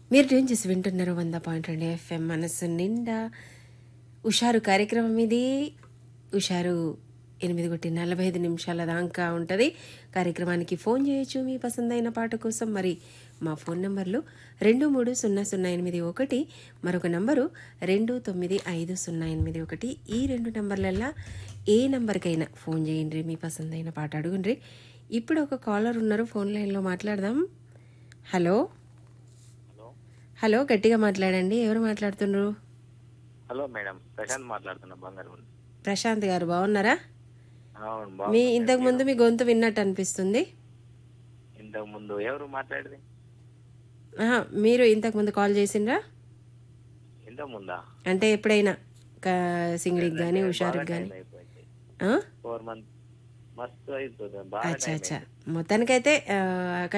మీరు ట్యూన్ చేసి వింటున్నారు వంద పాయింట్ రెండు ఎఫ్ఎం మనసు నిండా ఉషారు కార్యక్రమం ఇది ఉషారు ఎనిమిది కొట్టి నలభై ఐదు నిమిషాల దాకా ఉంటుంది కార్యక్రమానికి ఫోన్ చేయొచ్చు మీ పసందైన పాట కోసం మరి మా ఫోన్ నంబర్లు రెండు మూడు సున్నా సున్నా ఎనిమిది ఒకటి మరొక నంబరు రెండు తొమ్మిది ఐదు సున్నా ఎనిమిది ఒకటి ఈ రెండు నంబర్లల్లా ఏ నంబర్కైనా ఫోన్ చేయండి మీ పసందైన పాట అడుగుండ్రి ఇప్పుడు ఒక కాలర్ ఉన్నారు ఫోన్ లైన్లో మాట్లాడదాం హలో హలో హలో గట్టిగా మాట్లాడండి ఎవరు మాట్లాడుతున్నారు హలో మేడం ప్రశాంత్ మాట్లాడుతున్నా బంగారు ప్రశాంత్ గారు బాగున్నారా అవును మీ బాగున్నా ఇంతకు ముందు మీ గొంతు విన్నట్టు అనిపిస్తుంది ఇంతకు ముందు ఎవరు మాట్లాడేది ఆహా, మీరు ఇంతకు ముందు కాల్ చేసిండ్రా ఇంతకు ముందా అంటే ఎప్పుడైనా సింగిడికి కానీ హుషారుకి కానీ అయిపోయింది ఆ? ఫోర్ మంత్ మస్తు అయిపోతుంది బాగా అచ్చా time అచ్చా మొత్తానికైతే ఆ,